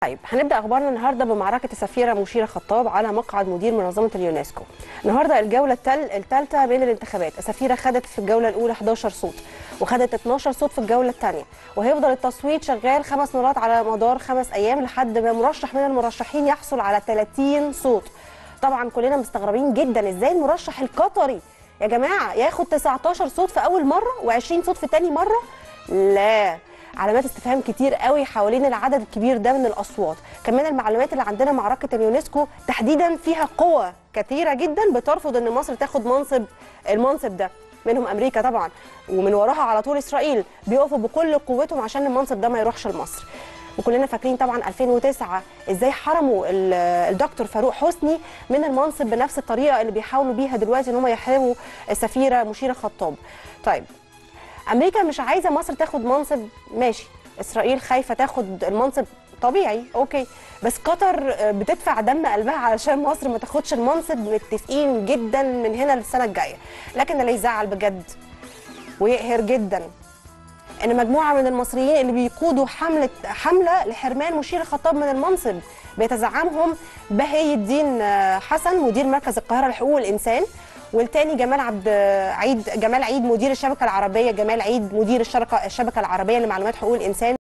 طيب هنبدا اخبارنا النهارده بمعركه السفيره مشيره خطاب على مقعد مدير منظمه اليونسكو. النهارده الجوله التل الثالثه بين الانتخابات، السفيره خدت في الجوله الاولى 11 صوت وخدت 12 صوت في الجوله الثانيه، وهيفضل التصويت شغال خمس مرات على مدار خمس ايام لحد ما مرشح من المرشحين يحصل على 30 صوت. طبعا كلنا مستغربين جدا ازاي المرشح القطري يا جماعه ياخد 19 صوت في اول مره و20 صوت في ثاني مره؟ لا علامات استفهام كتير قوي حوالين العدد الكبير ده من الاصوات كمان المعلومات اللي عندنا معركه اليونسكو تحديدا فيها قوى كثيره جدا بترفض ان مصر تاخد منصب المنصب ده منهم امريكا طبعا ومن وراها على طول اسرائيل بيقفوا بكل قوتهم عشان المنصب ده ما يروحش لمصر وكلنا فاكرين طبعا 2009 ازاي حرموا الدكتور فاروق حسني من المنصب بنفس الطريقه اللي بيحاولوا بيها دلوقتي ان هم يحرموا السفيره مشيره خطاب طيب امريكا مش عايزه مصر تاخد منصب ماشي اسرائيل خايفه تاخد المنصب طبيعي اوكي بس قطر بتدفع دم قلبها علشان مصر ما تاخدش المنصب متفقين جدا من هنا للسنه الجايه لكن اللي يزعل بجد ويقهر جدا ان مجموعه من المصريين اللي بيقودوا حمله حمله لحرمان مشير خطاب من المنصب بيتزعمهم بهي الدين حسن مدير مركز القاهره لحقوق الانسان والتاني جمال عبد عيد جمال عيد مدير الشبكه العربيه جمال عيد مدير الشبكه الشبكه العربيه لمعلومات حقوق الانسان